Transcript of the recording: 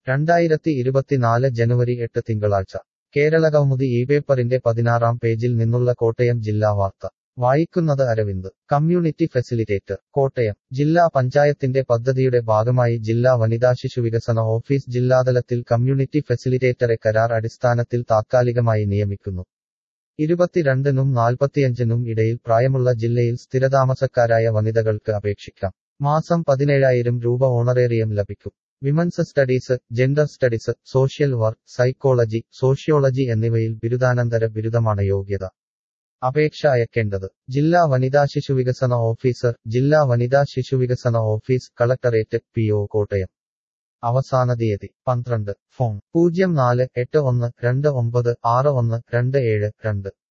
രണ്ടായിരത്തി ഇരുപത്തിനാല് ജനുവരി എട്ട് തിങ്കളാഴ്ച കേരളകൗമുദി ഈ പേപ്പറിന്റെ പതിനാറാം പേജിൽ നിന്നുള്ള കോട്ടയം ജില്ലാ വാർത്ത വായിക്കുന്നത് അരവിന്ദ് കമ്മ്യൂണിറ്റി ഫെസിലിറ്റേറ്റർ കോട്ടയം ജില്ലാ പഞ്ചായത്തിന്റെ പദ്ധതിയുടെ ഭാഗമായി ജില്ലാ വനിതാ ശിശുവികസന ഓഫീസ് ജില്ലാതലത്തിൽ കമ്മ്യൂണിറ്റി ഫെസിലിറ്റേറ്ററെ കരാർ അടിസ്ഥാനത്തിൽ താത്കാലികമായി നിയമിക്കുന്നു ഇരുപത്തിരണ്ടിനും നാൽപ്പത്തിയഞ്ചിനും ഇടയിൽ പ്രായമുള്ള ജില്ലയിൽ സ്ഥിരതാമസക്കാരായ വനിതകൾക്ക് അപേക്ഷിക്കാം മാസം പതിനേഴായിരം രൂപ ഓണറേറിയം ലഭിക്കും women's studies gender studies social work psychology sociology എന്നിവയിൽ ബിരുദാനന്തര ബിരുദമാണ് യോഗ്യത അപേക്ഷ അയക്കേണ്ടത് ജില്ലാ വനിതാ ശിശുവികസന ഓഫീസർ ജില്ലാ വനിതാ ശിശുവികസന office collectorate P O Kottayam അവസാന തീയതി പന്ത്രണ്ട് ഫോൺ പൂജ്യം നാല് എട്ട് ഒന്ന് രണ്ട് ഒമ്പത് ആറ് ഒന്ന് രണ്ട് ഏഴ് രണ്ട്